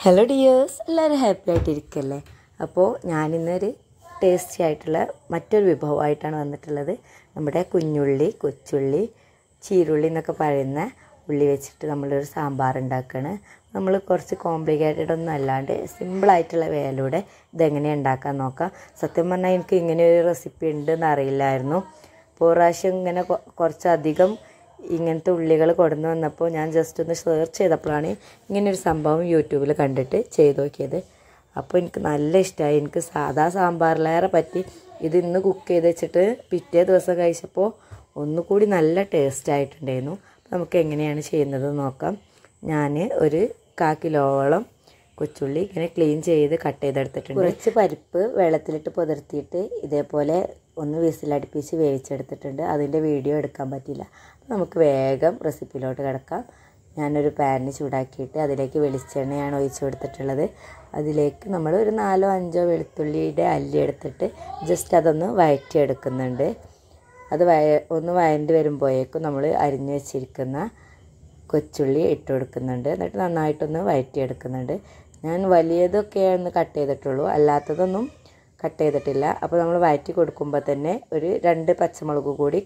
hello dears എല്ലാവരും happy ആയിട്ടിരിക്കല്ലേ അപ്പോൾ ഞാനിന്നൊരു ടേസ്റ്റി ആയിട്ടുള്ള മറ്റൊരു വിഭവമായിട്ടാണ് വന്നിട്ടുള്ളത് നമ്മുടെ കുഞ്ഞുള്ളി കൊച്ചുള്ളി ചീരുള്ളി എന്നൊക്കെ പറയുന്ന ഉള്ളി വെച്ചിട്ട് നമ്മളൊരു സാമ്പാർ ഉണ്ടാക്കുകയാണ് നമ്മൾ കുറച്ച് കോംപ്ലിക്കേറ്റഡ് ഒന്നും അല്ലാണ്ട് സിമ്പിളായിട്ടുള്ള വേലൂടെ ഇതെങ്ങനെയാണ് ഉണ്ടാക്കാൻ നോക്കാം സത്യം പറഞ്ഞാൽ എനിക്ക് ഇങ്ങനെ ഒരു റെസിപ്പി ഉണ്ടെന്ന് അറിയില്ലായിരുന്നു ഇപ്പോൾ പ്രാവശ്യം ഇങ്ങനെ കൊ- കുറച്ചധികം ഇങ്ങനത്തെ ഉള്ളികൾ കൊടുന്നു വന്നപ്പോൾ ഞാൻ ജസ്റ്റ് ഒന്ന് സെർച്ച് ചെയ്തപ്പോഴാണ് ഇങ്ങനൊരു സംഭവം യൂട്യൂബിൽ കണ്ടിട്ട് ചെയ്ത് നോക്കിയത് അപ്പോൾ എനിക്ക് നല്ല ഇഷ്ടമായി എനിക്ക് സാധാ സാമ്പാറിലേറെ പറ്റി ഇത് ഇന്ന് കുക്ക് ചെയ്ത് വെച്ചിട്ട് പിറ്റേ ദിവസം കഴിച്ചപ്പോൾ ഒന്നുകൂടി നല്ല ടേസ്റ്റ് ആയിട്ടുണ്ടായിരുന്നു അപ്പോൾ നമുക്ക് എങ്ങനെയാണ് ചെയ്യുന്നത് നോക്കാം ഞാൻ ഒരു കാ കിലോളം കൊച്ചുള്ളി ഇങ്ങനെ ക്ലീൻ ചെയ്ത് കട്ട് ചെയ്തെടുത്തിട്ടുണ്ട് കുറച്ച് പരിപ്പ് വെള്ളത്തിലിട്ട് പുതിർത്തിയിട്ട് ഇതേപോലെ ഒന്ന് വിസിലടുപ്പിച്ച് വേവിച്ചെടുത്തിട്ടുണ്ട് അതിൻ്റെ വീഡിയോ എടുക്കാൻ പറ്റില്ല അപ്പോൾ നമുക്ക് വേഗം റെസിപ്പിയിലോട്ട് കിടക്കാം ഞാനൊരു പാനിന് ചൂടാക്കിയിട്ട് അതിലേക്ക് വെളിച്ചെണ്ണയാണ് ഒഴിച്ചു കൊടുത്തിട്ടുള്ളത് അതിലേക്ക് നമ്മൾ ഒരു നാലോ അഞ്ചോ വെളുത്തുള്ളിയുടെ അല്ലി എടുത്തിട്ട് ജസ്റ്റ് അതൊന്ന് വഴറ്റിയെടുക്കുന്നുണ്ട് അത് വയ ഒന്ന് വഴണ്ടി വരുമ്പോഴേക്കും നമ്മൾ അരിഞ്ഞു വെച്ചിരിക്കുന്ന കൊച്ചുള്ളി ഇട്ട് കൊടുക്കുന്നുണ്ട് എന്നിട്ട് നന്നായിട്ടൊന്ന് വഴറ്റിയെടുക്കുന്നുണ്ട് ഞാൻ വലിയതൊക്കെയാണ് കട്ട് ചെയ്തിട്ടുള്ളൂ അല്ലാത്തതൊന്നും കട്ട് ചെയ്തിട്ടില്ല അപ്പോൾ നമ്മൾ വഴറ്റി കൊടുക്കുമ്പോൾ തന്നെ ഒരു രണ്ട് പച്ചമുളക് കൂടി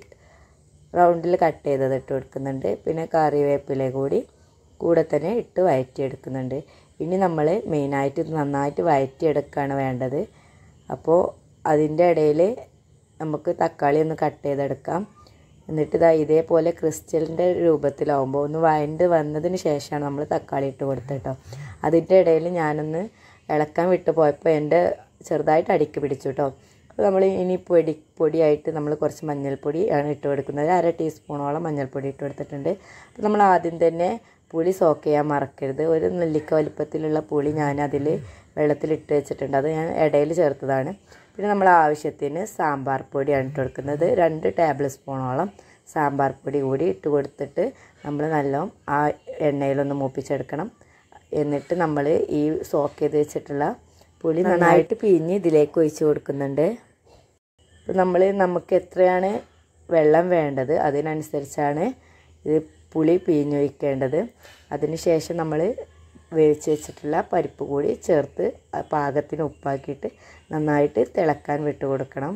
റൗണ്ടിൽ കട്ട് ചെയ്തത് ഇട്ട് കൊടുക്കുന്നുണ്ട് പിന്നെ കറിവേപ്പില കൂടി കൂടെ തന്നെ ഇട്ട് വഴറ്റിയെടുക്കുന്നുണ്ട് ഇനി നമ്മൾ മെയിനായിട്ട് ഇത് നന്നായിട്ട് വഴറ്റിയെടുക്കുകയാണ് വേണ്ടത് അപ്പോൾ അതിൻ്റെ ഇടയിൽ നമുക്ക് തക്കാളി ഒന്ന് കട്ട് ചെയ്തെടുക്കാം എന്നിട്ട് ഇതാ ഇതേപോലെ ക്രിസ്റ്റലിൻ്റെ രൂപത്തിലാവുമ്പോൾ ഒന്ന് വഴണ്ട് വന്നതിന് ശേഷമാണ് നമ്മൾ തക്കാളി ഇട്ട് കൊടുത്തത് കേട്ടോ അതിൻ്റെ ഇടയിൽ ഞാനൊന്ന് ഇളക്കാൻ വിട്ടു പോയപ്പോൾ എൻ്റെ ചെറുതായിട്ട് അടിക്ക് പിടിച്ചു കേട്ടോ അപ്പോൾ നമ്മൾ ഇനി പൊടി പൊടിയായിട്ട് നമ്മൾ കുറച്ച് മഞ്ഞൾപ്പൊടി ആണ് ഇട്ട് കൊടുക്കുന്നത് അര ടീസ്പൂണോളം മഞ്ഞൾപ്പൊടി ഇട്ട് കൊടുത്തിട്ടുണ്ട് അപ്പോൾ നമ്മൾ ആദ്യം തന്നെ പുളി സോക്ക് ചെയ്യാൻ മറക്കരുത് ഒരു നെല്ലിക്ക വലിപ്പത്തിലുള്ള പുളി ഞാൻ അതിൽ വെള്ളത്തിലിട്ട് വെച്ചിട്ടുണ്ട് അത് ഞാൻ ഇടയിൽ ചേർത്തതാണ് പിന്നെ നമ്മൾ ആവശ്യത്തിന് സാമ്പാർ പൊടിയാണ് ഇട്ട് കൊടുക്കുന്നത് രണ്ട് ടേബിൾ സ്പൂണോളം സാമ്പാർ പൊടി കൂടി ഇട്ട് കൊടുത്തിട്ട് നമ്മൾ നല്ലോണം ആ എണ്ണയിലൊന്ന് മൂപ്പിച്ചെടുക്കണം എന്നിട്ട് നമ്മൾ ഈ സോക്ക് ചെയ്ത് വെച്ചിട്ടുള്ള പുളി നന്നായിട്ട് പിഴിഞ്ഞ് ഇതിലേക്ക് ഒഴിച്ച് കൊടുക്കുന്നുണ്ട് അപ്പോൾ നമ്മൾ നമുക്ക് എത്രയാണ് വെള്ളം വേണ്ടത് അതിനനുസരിച്ചാണ് ഇത് പുളി പിഴിഞ്ഞൊഴിക്കേണ്ടത് അതിനുശേഷം നമ്മൾ വേവിച്ച് വെച്ചിട്ടുള്ള പരിപ്പ് കൂടി ചേർത്ത് ആ പാകത്തിന് ഉപ്പാക്കിയിട്ട് നന്നായിട്ട് തിളക്കാൻ വിട്ട് കൊടുക്കണം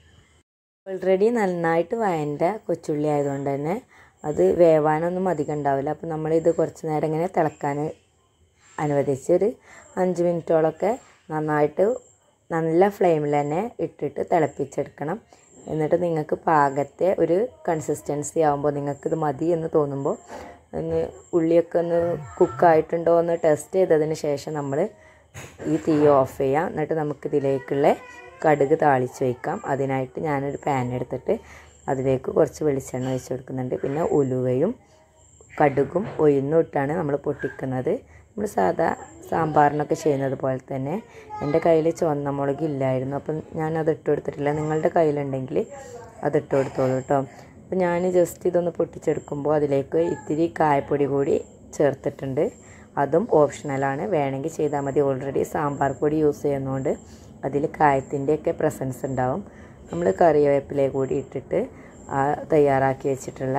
ഓൾറെഡി നന്നായിട്ട് വയണ്ട കൊച്ചുള്ളി ആയതുകൊണ്ട് തന്നെ അത് വേവാനൊന്നും അധികം ഉണ്ടാവില്ല അപ്പോൾ നമ്മളിത് കുറച്ച് നേരം ഇങ്ങനെ തിളക്കാൻ അനുവദിച്ച് ഒരു അഞ്ച് മിനിറ്റോളമൊക്കെ നന്നായിട്ട് നല്ല ഫ്ലെയിമിൽ തന്നെ ഇട്ടിട്ട് തിളപ്പിച്ചെടുക്കണം എന്നിട്ട് നിങ്ങൾക്ക് പാകത്തെ ഒരു കൺസിസ്റ്റൻസി ആകുമ്പോൾ നിങ്ങൾക്ക് ഇത് മതി എന്ന് തോന്നുമ്പോൾ ഒന്ന് ഉള്ളിയൊക്കെ ഒന്ന് കുക്കായിട്ടുണ്ടോ എന്ന് ടെസ്റ്റ് ചെയ്തതിന് ശേഷം നമ്മൾ ഈ തീ ഓഫ് ചെയ്യാം എന്നിട്ട് നമുക്കിതിലേക്കുള്ള കടുക് താളിച്ച് വയ്ക്കാം അതിനായിട്ട് ഞാനൊരു പാൻ എടുത്തിട്ട് അതിലേക്ക് കുറച്ച് വെളിച്ചെണ്ണ ഒഴിച്ച് കൊടുക്കുന്നുണ്ട് പിന്നെ ഉലുവയും കടുകും ഉഴുന്നും ഇട്ടാണ് നമ്മൾ പൊട്ടിക്കുന്നത് നമ്മൾ സാധാ സാമ്പാറിനൊക്കെ ചെയ്യുന്നത് പോലെ തന്നെ എൻ്റെ കയ്യിൽ ചുവന്ന മുളക് ഇല്ലായിരുന്നു അപ്പം ഞാൻ അത് ഇട്ട് കൊടുത്തിട്ടില്ല നിങ്ങളുടെ കയ്യിലുണ്ടെങ്കിൽ അത് ഇട്ട് കൊടുത്തോളൂ കേട്ടോ അപ്പോൾ ഞാൻ ജസ്റ്റ് ഇതൊന്ന് പൊട്ടിച്ചെടുക്കുമ്പോൾ അതിലേക്ക് ഇത്തിരി കായപ്പൊടി കൂടി ചേർത്തിട്ടുണ്ട് അതും ഓപ്ഷണലാണ് വേണമെങ്കിൽ ചെയ്താൽ മതി ഓൾറെഡി സാമ്പാർ പൊടി യൂസ് ചെയ്യുന്നതുകൊണ്ട് അതിൽ കായത്തിൻ്റെയൊക്കെ പ്രസൻസ് ഉണ്ടാവും നമ്മൾ കറിവേപ്പില കൂടി ഇട്ടിട്ട് ആ തയ്യാറാക്കി വെച്ചിട്ടുള്ള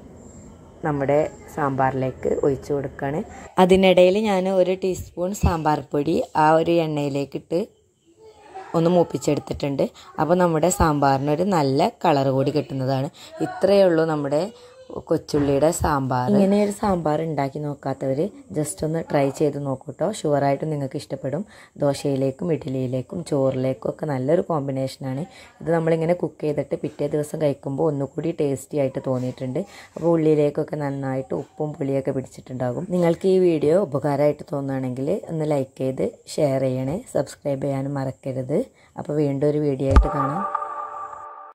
നമ്മുടെ സാമ്പാറിലേക്ക് ഒഴിച്ചു കൊടുക്കുകയാണ് അതിനിടയിൽ ഞാൻ ഒരു ടീസ്പൂൺ സാമ്പാർ പൊടി ആ ഒരു എണ്ണയിലേക്കിട്ട് ഒന്ന് മൂപ്പിച്ചെടുത്തിട്ടുണ്ട് അപ്പോൾ നമ്മുടെ സാമ്പാറിനൊരു നല്ല കളർ കൂടി കിട്ടുന്നതാണ് ഇത്രയേ ഉള്ളൂ നമ്മുടെ കൊച്ചുള്ളിയുടെ സാമ്പാർ ഇങ്ങനെ ഒരു സാമ്പാർ ഉണ്ടാക്കി നോക്കാത്തവർ ജസ്റ്റ് ഒന്ന് ട്രൈ ചെയ്ത് നോക്കൂ കേട്ടോ ഷുവറായിട്ടും നിങ്ങൾക്ക് ഇഷ്ടപ്പെടും ദോശയിലേക്കും ഇഡ്ഡലിയിലേക്കും ചോറിലേക്കും ഒക്കെ നല്ലൊരു കോമ്പിനേഷനാണ് ഇത് നമ്മളിങ്ങനെ കുക്ക് ചെയ്തിട്ട് പിറ്റേ ദിവസം കഴിക്കുമ്പോൾ ഒന്നുകൂടി ടേസ്റ്റി ആയിട്ട് തോന്നിയിട്ടുണ്ട് അപ്പോൾ ഉള്ളിയിലേക്കൊക്കെ നന്നായിട്ട് ഉപ്പും പുളിയൊക്കെ പിടിച്ചിട്ടുണ്ടാകും നിങ്ങൾക്ക് ഈ വീഡിയോ ഉപകാരമായിട്ട് തോന്നുകയാണെങ്കിൽ ഒന്ന് ലൈക്ക് ചെയ്ത് ഷെയർ ചെയ്യണേ സബ്സ്ക്രൈബ് ചെയ്യാനും മറക്കരുത് അപ്പോൾ വീണ്ടും ഒരു വീഡിയോ ആയിട്ട് കാണാം